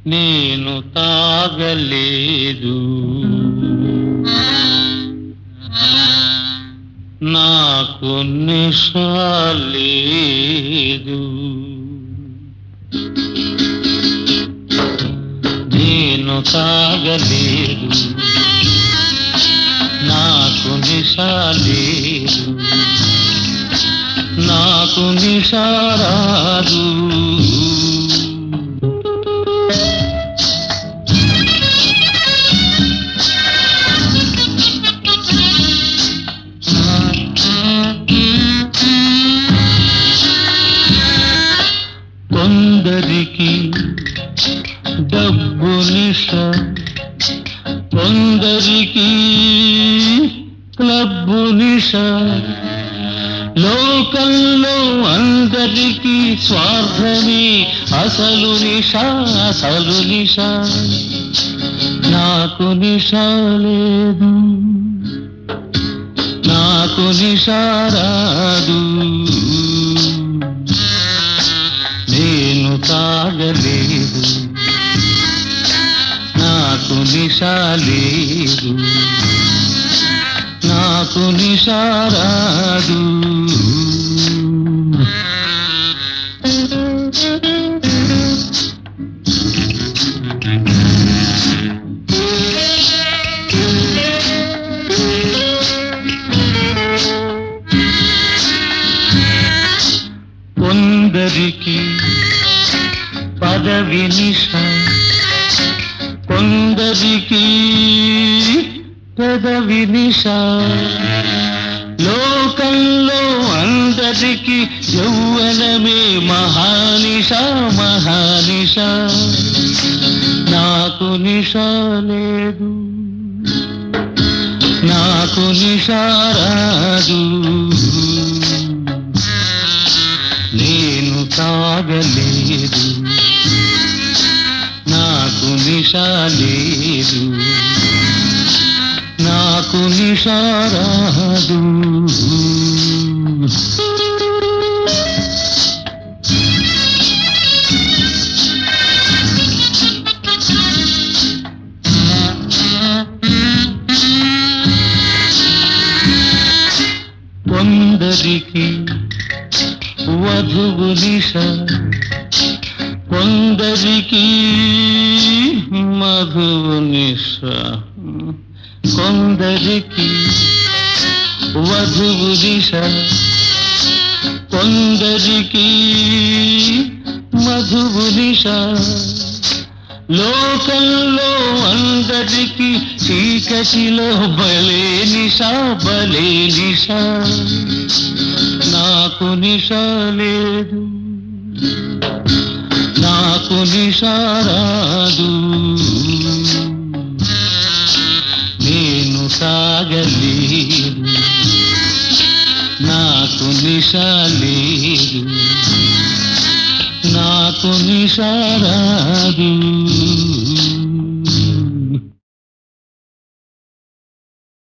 నేను తాగలేదు నాకు నిషాలేదు నేను తాగలేదు నాకు నిషాలేదు నాకు నిషారాదు కొందరికి డబ్బు నిష కొందరికి క్లబ్బు నిష లోకంలో అందరికీ స్వార్థమే అసలు నిష అసలు నిష నాకు నిష లేదు నాకు నిషారాదు నేను తాగలేదు నాకు నిషాలేదు నాకు నిషారాదు కొందరికి పదవి నిష కొందరికి పెదవి నిష లోకంలో అందరికి యౌవనమే మహానిష మహానిష నాకు నిష లేదు నాకు నిషారాదు నేను తాగలేదు నాకు నిషాలేదు నాకు నిషారాదు కొందరికి వధువు నిష కొందరికి మధువు నిష కొందరికి వధువు దిశ కొందరికి మధువు నిష లోకంలో అందరికి చీకటిలో బలే నిష బలే నిష నాకు నిష లేదు నాకు నిషారాదు నేను సాగలేదు నాకు నిషాలేదు నాకు నిషారాదు